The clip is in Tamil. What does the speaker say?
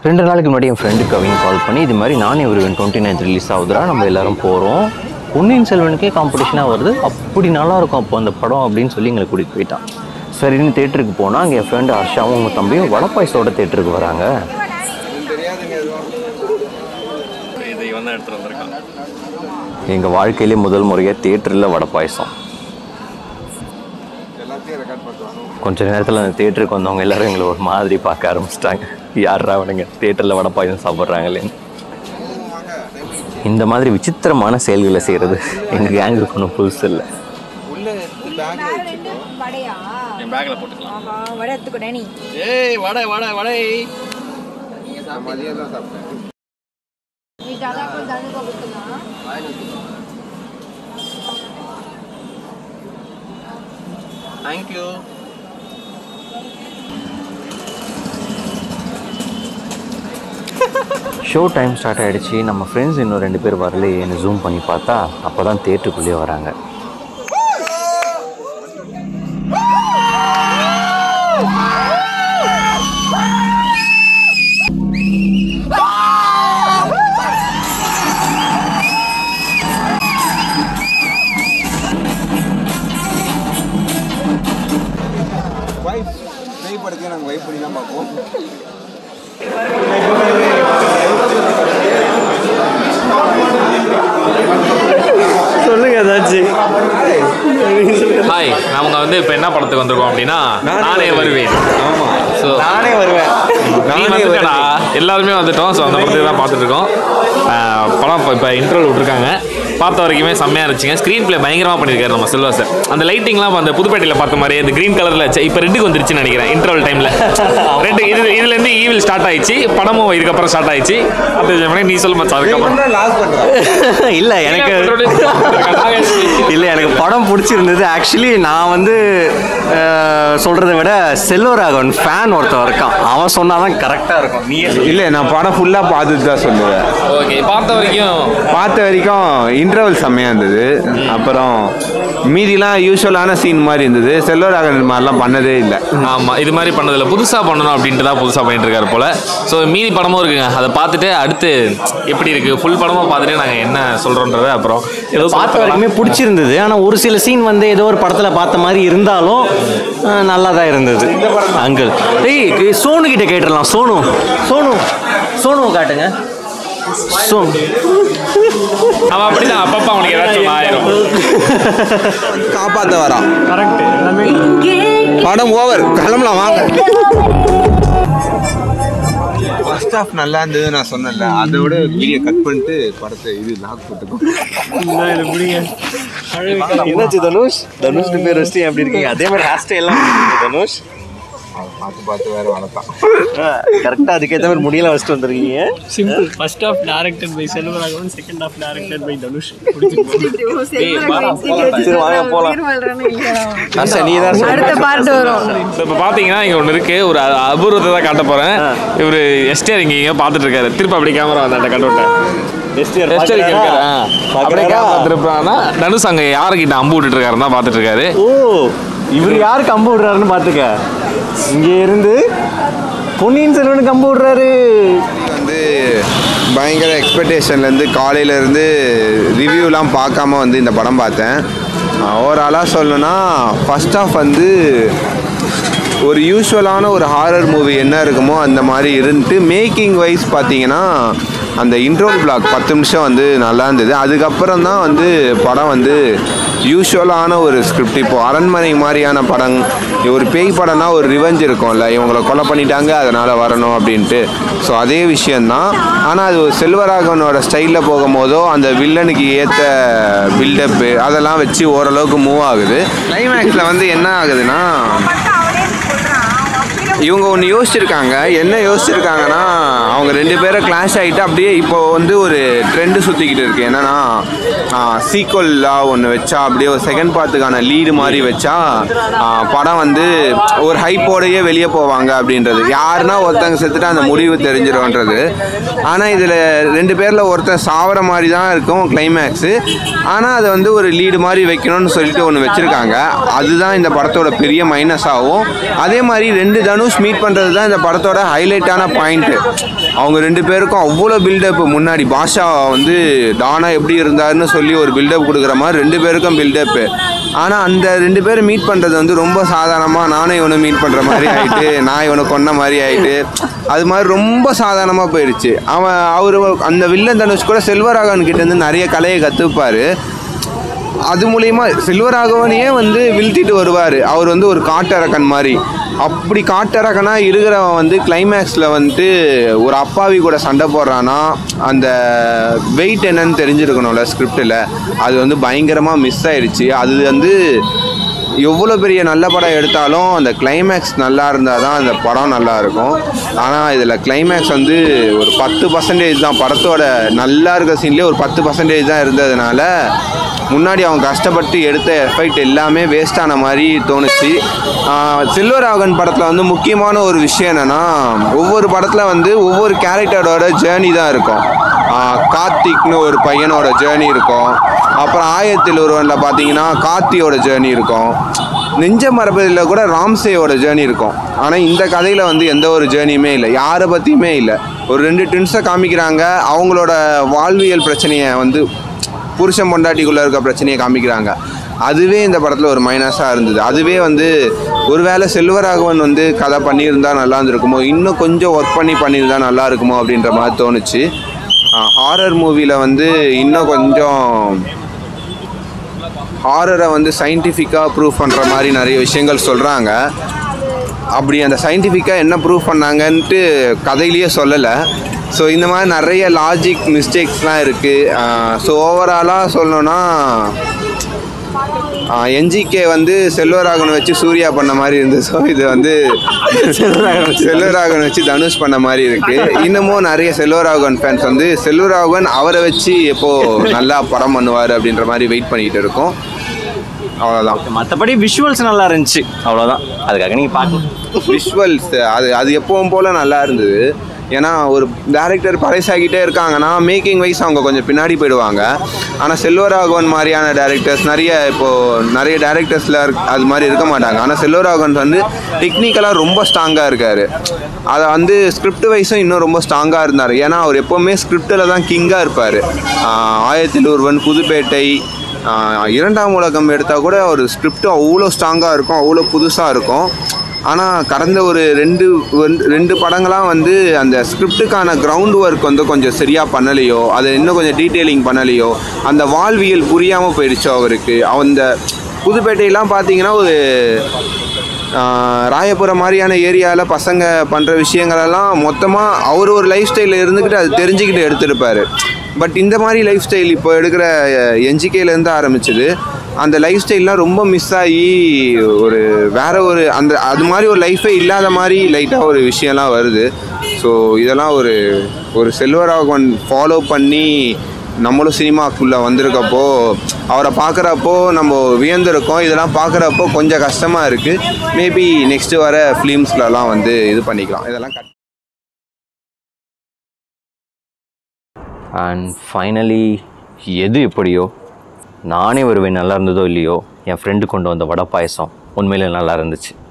ரெண்டு நாளைக்கு முன்னாடி என் ஃப்ரெண்டு கவின் கால் பண்ணி இது மாதிரி நானே வருவேன் டுவெண்ட்டி நைன்த் ரிலீஸ் ஆகுதுடா நம்ம எல்லாரும் போகிறோம் பொன்னியின் செல்வனுக்கே காம்படிஷனாக வருது அப்படி நல்லா இருக்கும் அப்போ அந்த படம் அப்படின்னு சொல்லி எங்களை கூட்டிகிட்டு போயிட்டான் சரின்னு தேட்டருக்கு போனால் அங்கே என் ஃப்ரெண்டு ஹர்ஷாவும் உங்கள் தம்பியும் வடப்பாயசோட தேட்டருக்கு வராங்க இது இவன் தான் எடுத்துட்டு வந்திருக்கான் எங்கள் வாழ்க்கையிலே முதல் முறையாக தேட்டரில் வடை பாயசம் கொஞ்ச நேரத்தில் அந்த தேட்டருக்கு வந்தவங்க எல்லாரும் எங்களை ஒரு மாதிரி பார்க்க ஆரம்பிச்சிட்டாங்க யாரா அவனுங்க தேட்டரில் வடை பாயசம் சாப்பிட்றாங்களேன்னு இந்த மாதிரி விசித்திரமான செயல்களை செய்கிறது எங்கள் கேங்குக்கு ஒன்றும் புதுசு இல்லை வடையா என் பேக்கில் போட்டுக்கலாம் ஆஹா வடை எடுத்துக்கூட நீ ஏய் வடை வடை வடை நீ தாதாக்கு தானுக்கு கொடுத்துக்கலாம் தேங்க்யூ ஷோ டைம் ஸ்டார்ட் ஆகிடுச்சு நம்ம ஃப்ரெண்ட்ஸ் இன்னும் ரெண்டு பேர் வரலையேன்னு ஜூம் பண்ணி பார்த்தா அப்போ தான் தேட்டருக்குள்ளேயே வராங்க வைப் பேய் படத்தையும் நாங்கள் வைப் பண்ணி தான் பார்ப்போம் சொல்லுங்க ஏதாச்சும் ஹாய் நாமங்க வந்து இப்போ என்ன படத்துக்கு வந்திருக்கோம் அப்படின்னா நானே வருவேன் ஆமாம் ஸோ நானே வருவேன் நீ வந்துட்டடா எல்லாருமே வந்துட்டோம் ஸோ அந்த படத்துக்கு தான் பார்த்துட்டு இருக்கோம் ஆஹ் படம் இப்போ இப்போ இன்டர்வல் விட்ருக்காங்க பார்த்த வரைக்குமே செம்மையாக இருந்துச்சுங்க ஸ்க்ரீன் ப்ளே பயங்கரமாக பண்ணியிருக்காரு நம்ம செல்வா சார் அந்த லைட்டிங்லாம் அந்த புதுப்பேட்டையில் பார்த்த மாதிரி அந்த க்ரீன் கலரில் இப்போ ரெட்டுக்கு வந்துருச்சுன்னு நினைக்கிறேன் இன்டர்வல் டைமில் ரெண்டு இது இதுலேருந்து ஈவில் ஸ்டார்ட் ஆயிடுச்சு படமும் இதுக்கப்புறம் ஸ்டார்ட் ஆயிடுச்சு அப்படி நீ சொல்ல மச்சா அதுக்கப்புறம் லாஸ் பண்ணுறேன் இல்லை எனக்கு இல்லை எனக்கு படம் பிடிச்சிருந்தது ஆக்சுவலி நான் வந்து அஹ், சொல்றதை விட செல்வராகவன் ஃபேன் ஒருத்தன் இருக்கான் அவன் சொன்னாதான் கரெக்டாக இருக்கும் நீ இல்லை நான் படம் ஃபுல்லாக பார்த்துட்டு தான் சொல்லுவேன் ஓகே பார்த்த வரைக்கும் பார்த்த வரைக்கும் இன்டர்வல் செம்மையாக இருந்தது அப்புறம் மீதிலாம் யூஸ்வலான சீன் மாதிரி இருந்தது செல்வராகவன் மாதிரிலாம் பண்ணதே இல்லை ஆமாம் இது மாதிரி பண்ணதில்ல புதுசாக பண்ணணும் அப்படின்ட்டு தான் புதுசாக பண்ணிட்டு இருக்காரு போல ஸோ மீதி படமும் இருக்குங்க அதை பார்த்துட்டு அடுத்து எப்படி இருக்குது ஃபுல் படமாக பார்த்துட்டு நாங்கள் என்ன சொல்கிறோன்றதை அப்புறம் ஏதோ பார்த்த வரைக்குமே பிடிச்சிருந்தது ஆனால் ஒரு சில சீன் வந்து ஏதோ ஒரு படத்தில் பார்த்த மாதிரி இருந்தாலும் அஹ், நல்லா தான் இருந்தது அங்கிள் டேய் சோனு கிட்ட கேட்டுடலாம் சோனு சோனு சோனு காட்டுங்க சோனு அவன் அப்படிதான் அப்பப்போ அவனுக்கு ஏதாச்சும் ஒண்ணு ஆயிரும் காப்பாற்ற வரான் படம் ஓவர் கிளம்பலாம் வாங்க ஃபர்ஸ்ட் ஆஃப் நல்லா இருந்தது நான் சொன்னேன்ல அதை விட வீடியோ கட் பண்ணிட்டு படத்தை இது லாக் போட்டுக்கோ என்னாச்சு தனுஷ் தனுஷ் பேர் வச்சுட்டு எப்படி இருக்கீங்க அதே மாதிரி ஹேர் ஸ்டைல்லாம் தனுஷ் அதை பார்த்து பார்த்து வேற வளர்த்தான் கரெக்டாக அதுக்கேற்ற மாதிரி முடியல வச்சுட்டு வந்திருக்கீங்க simple first half directed by Selvaraghavan second half directed by Dhanush சரி வாங்க போகலாம் ஹர்ஷா நீ தான் அடுத்த பார்ட் வரும் ஸோ இப்போ பார்த்தீங்கன்னா இங்கே ஒன்று இருக்குது ஒரு அ- அபூர்வத்தை தான் காட்ட போகிறேன் இவர் எஸ்டிஆர் இங்கே இங்கே பார்த்துட்டு இருக்காரு திருப்பி அப்படி கேமரா வந்தாண்ட கட்ட விட்டேன் எஸ்டிஆர் இங்கே இருக்காரு ஆ. அப்படியே கேமரா திருப்பானா தனுஷ் அங்கே யாருக்கிட்ட அம்பு விட்டுட்டு இருக்காருன்னு தான் பார்த்துட்டு இருக்காரு ஓ இவர் யார் கம்பு விடுறாருன்னு பார்த்துக்க இங்கே இருந்து பொன்னியின் செல்வனுக்கு கம்பு விடுறாரு வந்து பயங்கர எக்ஸ்பெக்டேஷன்லேருந்து காலையிலேருந்து ரிவ்யூலாம் பார்க்காம வந்து இந்த படம் பார்த்தேன் ஓவராலாக சொல்லணும்னா ஃபஸ்ட் ஆஃப் வந்து ஒரு யூஸ்வலான ஒரு ஹாரர் மூவி என்ன இருக்குமோ அந்த மாதிரி இருந்துட்டு மேக்கிங் வைஸ் பார்த்தீங்கன்னா அந்த இன்ட்ரோல் பிளாக் பத்து நிமிஷம் வந்து நல்லா இருந்தது அதுக்கப்புறம் தான் வந்து படம் வந்து யூஸ்வலான ஒரு ஸ்கிரிப்ட் இப்போ அரண்மனை மாதிரியான படம் ஒரு பேய் படம்னா ஒரு ரிவெஞ்ச் இருக்கும்ல இவங்களை கொலை பண்ணிட்டாங்க அதனால் வரணும் அப்படின்ட்டு ஸோ அதே விஷயந்தான் ஆனால் அது ஒரு செல்வராகவனோட ஸ்டைலில் போகும்போதோ அந்த வில்லனுக்கு ஏற்ற பில்டப்பு அதெல்லாம் வச்சு ஓரளவுக்கு மூவ் ஆகுது கிளைமேக்ஸில் வந்து என்ன ஆகுதுன்னா இவங்க ஒன்று யோசிச்சிருக்காங்க என்ன யோசிச்சிருக்காங்கன்னா அவங்க ரெண்டு பேரும் கிளாஷ் ஆகிட்டு அப்படியே இப்போ வந்து ஒரு ட்ரெண்டு சுற்றிக்கிட்டு இருக்கு என்னன்னா சீக்வலாக ஒன்று வச்சா அப்படியே ஒரு செகண்ட் பார்ட்டுக்கான லீடு மாதிரி வச்சா ஆ, படம் வந்து ஒரு ஹைப்போடையே வெளியே போவாங்க அப்படின்றது யாருன்னா ஒருத்தங்க செத்துட்டு அந்த முடிவு தெரிஞ்சிரும்ன்றது ஆனால் இதில் ரெண்டு பேரில் ஒருத்தன் சாவர மாதிரி தான் இருக்கும் கிளைமேக்ஸு ஆனால் அதை வந்து ஒரு லீடு மாதிரி வைக்கணும்னு சொல்லிட்டு ஒன்று வச்சுருக்காங்க அதுதான் இந்த படத்தோட பெரிய மைனஸ் ஆகும் அதே மாதிரி ரெண்டு தனுஷ் மீட் பண்ணுறது தான் இந்த படத்தோட ஹைலைட்டான பாயிண்ட்டு அவங்க ரெண்டு பேருக்கும் அவ்வளோ பில்டப் முன்னாடி பாஷா வந்து டானா எப்படி இருந்தாருன்னு சொல்லி ஒரு பில்டப் கொடுக்குற மாதிரி ரெண்டு பேருக்கும் பில்டப்பு ஆனால் அந்த ரெண்டு பேரும் மீட் பண்ணுறது வந்து ரொம்ப சாதாரணமாக நானும் இவனை மீட் பண்ணுற மாதிரி ஆயிட்டு நான் இவனை கொன்ன மாதிரி ஆயிட்டு அது மாதிரி ரொம்ப சாதாரணமாக போயிடுச்சு அவன் அவர் அந்த வில்லன் தனுஷ் கூட செல்வராகவன் கிட்ட இருந்து நிறைய கலையை கற்றுப்பார் அது மூலியமா செல்வராகவனையே வந்து வீழ்த்திட்டு வருவார் அவர் வந்து ஒரு காட்டரக்கன் மாதிரி அப்படி காட்டரக்கனா இருக்கிறவன் வந்து கிளைமேக்ஸில் வந்துட்டு ஒரு அப்பாவி கூட சண்டை போடுறான்னா அந்த வெயிட் என்னன்னு தெரிஞ்சிருக்கணும்ல ஸ்கிரிப்டில் அது வந்து பயங்கரமாக மிஸ் ஆயிடுச்சு அது வந்து எவ்வளோ பெரிய நல்ல படம் எடுத்தாலும் அந்த கிளைமேக்ஸ் நல்லா இருந்தால் தான் அந்த படம் நல்லா இருக்கும் ஆனால் இதில் கிளைமேக்ஸ் வந்து ஒரு பத்து பர்சன்டேஜ் தான் படத்தோட நல்லா இருக்க சீன்லேயே ஒரு பத்து பர்சன்டேஜ் தான் இருந்ததுனால முன்னாடி அவங்க கஷ்டப்பட்டு எடுத்த எஃபெக்ட் எல்லாமே வேஸ்டான மாதிரி தோணுச்சு ஆஹ் செல்வராகவன் படத்தில் வந்து முக்கியமான ஒரு விஷயம் என்னென்னா ஒவ்வொரு படத்தில் வந்து ஒவ்வொரு கேரக்டரோட ஜேர்னி தான் இருக்கும் ஆஹ் கார்த்திக்னு ஒரு பையனோட ஜேர்னி இருக்கும் அப்புறம் ஆயிரத்தில் ஒருவனில் பார்த்தீங்கன்னா கார்த்தியோட ஜேர்னி இருக்கும் நெஞ்ச மரபதில் கூட ராம்சேயோட ஜேர்னி இருக்கும் ஆனால் இந்த கதையில் வந்து எந்த ஒரு ஜேர்னியுமே இல்லை யாரை பற்றியுமே இல்லை ஒரு ரெண்டு ட்வின்ஸை காமிக்கிறாங்க அவங்களோட வாழ்வியல் பிரச்சனையை வந்து புருஷன் பொண்டாட்டிக்குள்ளே இருக்க பிரச்சனையை காமிக்கிறாங்க அதுவே இந்த படத்தில் ஒரு மைனஸாக இருந்தது அதுவே வந்து ஒருவேளை செல்வராகவன் வந்து கதை பண்ணியிருந்தா நல்லா இருந்திருக்குமோ இன்னும் கொஞ்சம் ஒர்க் பண்ணி பண்ணியிருந்தா நல்லா இருக்குமோ அப்படின்ற மாதிரி தோணுச்சு ஹாரர் மூவியில் வந்து இன்னும் கொஞ்சம் ஹாரரை வந்து சயின்டிஃபிக்காக ப்ரூவ் பண்ணுற மாதிரி நிறைய விஷயங்கள் சொல்கிறாங்க அப்படி அந்த சயின்டிஃபிக்காக என்ன ப்ரூவ் பண்ணாங்கன்ட்டு கதையிலேயே சொல்லலை ஸோ இந்த மாதிரி நிறைய லாஜிக் மிஸ்டேக்ஸ்லாம் இருக்குது ஸோ ஓவராலாக சொல்லணுன்னா என்ஜிகே வந்து செல்வராகவன் வச்சு சூர்யா பண்ண மாதிரி இருந்தது ஸோ இது வந்து செல்வராகவன் வச்சு தனுஷ் பண்ண மாதிரி இருக்கு இன்னமும் நிறைய செல்வராகவன் ஃபேன்ஸ் வந்து செல்வராகவன் அவரை வச்சு எப்போ நல்லா படம் பண்ணுவார் அப்படின்ற மாதிரி வெயிட் பண்ணிக்கிட்டு இருக்கோம் அவ்வளோதான் மற்றபடி விஷுவல்ஸ் நல்லா இருந்துச்சு அவ்வளோதான் அதுக்காக நீங்கள் பார்க்கலாம் விஷுவல்ஸ் அது அது எப்பவும் போல் நல்லா இருந்தது ஏன்னா ஒரு டேரக்டர் பழசாகிட்டே இருக்காங்கன்னா மேக்கிங் வைஸ் அவங்க கொஞ்சம் பின்னாடி போயிடுவாங்க ஆனால் செல்வராகவன் மாதிரியான டேரக்டர்ஸ் நிறைய இப்போது நிறைய டேரக்டர்ஸில் அது மாதிரி இருக்க மாட்டாங்க ஆனால் செல்வராகவன் வந்து டெக்னிக்கலாக ரொம்ப ஸ்ட்ராங்காக இருக்கார் அதை வந்து ஸ்கிரிப்ட் வைஸும் இன்னும் ரொம்ப ஸ்ட்ராங்காக இருந்தார் ஏன்னா அவர் எப்போவுமே ஸ்கிரிப்டில் தான் கிங்காக இருப்பார் ஆயிரத்தில் ஒருவன் புதுப்பேட்டை ஆஹ் இரண்டாம் உலகம் எடுத்தால் கூட ஒரு ஸ்கிரிப்ட் அவ்வளோ ஸ்ட்ராங்காக இருக்கும் அவ்வளோ புதுசாக இருக்கும் ஆனால் கடந்த ஒரு ரெண்டு வந்து- ரெண்டு படங்களாக வந்து அந்த ஸ்கிரிப்டுக்கான கிரவுண்ட் ஒர்க் வந்து கொஞ்சம் சரியாக பண்ணலையோ அதை இன்னும் கொஞ்சம் டீட்டெயிலிங் பண்ணலையோ அந்த வாழ்வியல் புரியாமல் போயிடுச்சோ அவருக்கு அந்த புதுப்பேட்டையெல்லாம் பார்த்தீங்கன்னா ஒரு ஆஹ் ராயபுரம் மாதிரியான ஏரியாவில் பசங்க பண்ணுற விஷயங்களெல்லாம் மொத்தமாக அவர் ஒரு லைஃப் ஸ்டைலில் இருந்துக்கிட்டு அது தெரிஞ்சுக்கிட்டு எடுத்திருப்பாரு பட் இந்த மாதிரி லைஃப் ஸ்டைல் இப்போ எடுக்கிற என்ஜிகேலேருந்து ஆரம்பிச்சது அந்த லைஃப் ஸ்டைல்லாம் ரொம்ப மிஸ் ஆகி ஒரு வேற ஒரு அந்த அது மாதிரி ஒரு லைஃபே இல்லாத மாதிரி லைட்டாக ஒரு விஷயம்லாம் வருது ஸோ இதெல்லாம் ஒரு ஒரு செல்வராகவன் ஃபாலோ பண்ணி நம்மளும் சினிமாக்குள்ளே வந்திருக்கப்போ அவரை பார்க்குறப்போ நம்ம வியந்திருக்கோம் இதெல்லாம் பார்க்குறப்போ கொஞ்சம் கஷ்டமாக இருக்குது மேபி நெக்ஸ்ட்டு வர ஃபிலிம்ஸ்லலாம் வந்து இது பண்ணிக்கலாம் இதெல்லாம் கட் அண்ட் ஃபைனலி எது எப்படியோ நானே வருவேன் நல்லா இருந்ததோ இல்லையோ என் ஃப்ரெண்டு கொண்டு வந்த வடை பாயசம் உண்மையிலே நல்லா இருந்துச்சு